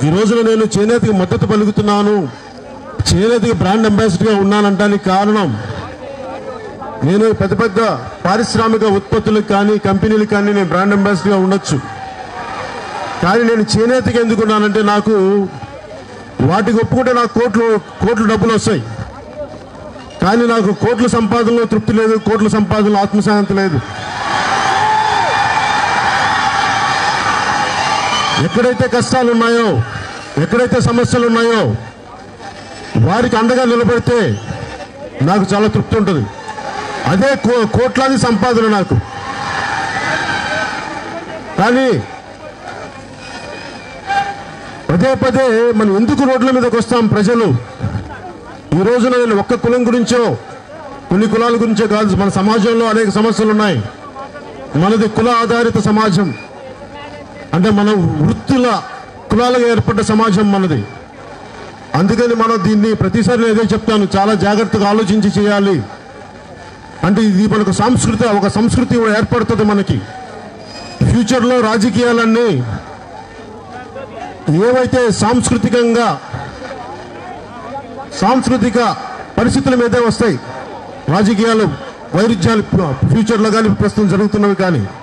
ఈ రోజున నేను చేనేతకి మద్దతు పలుకుతున్నాను చేనేతకి బ్రాండ్ అంబాసిడర్గా ఉన్నానంటానికి కారణం నేను పెద్ద పెద్ద పారిశ్రామిక ఉత్పత్తులకు కానీ కంపెనీలకు కానీ నేను బ్రాండ్ అంబాసిడర్గా ఉండొచ్చు కానీ నేను చేనేతకి ఎందుకున్నానంటే నాకు వాటికి ఒప్పుకుంటే నాకు కోట్లు కోట్లు డబ్బులు వస్తాయి కానీ నాకు కోట్ల సంపాదనలో తృప్తి లేదు కోట్ల సంపాదనలో ఆత్మశాంతి లేదు ఎక్కడైతే కష్టాలు ఉన్నాయో ఎక్కడైతే సమస్యలు ఉన్నాయో వారికి అండగా నిలబడితే నాకు చాలా తృప్తి ఉంటుంది అదే కో- కోట్లాది సంపాదన నాకు కానీ పదే పదే మనం ఎందుకు రోడ్ల మీదకి వస్తాం ప్రజలు ఈ రోజున నేను ఒక్క కులం గురించో కొన్ని కులాల గురించో కాదు మన సమాజంలో అనేక సమస్యలు ఉన్నాయి మనది కుల ఆధారిత సమాజం అంటే మన వృత్తుల కులాలుగా ఏర్పడ్డ సమాజం మనది అందుకని మనం దీన్ని ప్రతిసారి నేను అదే చెప్తాను చాలా జాగ్రత్తగా ఆలోచించి చేయాలి అంటే ఇది మనకు సాంస్కృతి ఒక సంస్కృతి కూడా ఏర్పడుతుంది మనకి ఫ్యూచర్లో రాజకీయాలన్నీ ఏవైతే సాంస్కృతికంగా సాంస్కృతిక పరిస్థితుల మీదే వస్తాయి రాజకీయాలు వైరుధ్యాలు ఫ్యూచర్లో కానీ ప్రస్తుతం జరుగుతున్నవి కానీ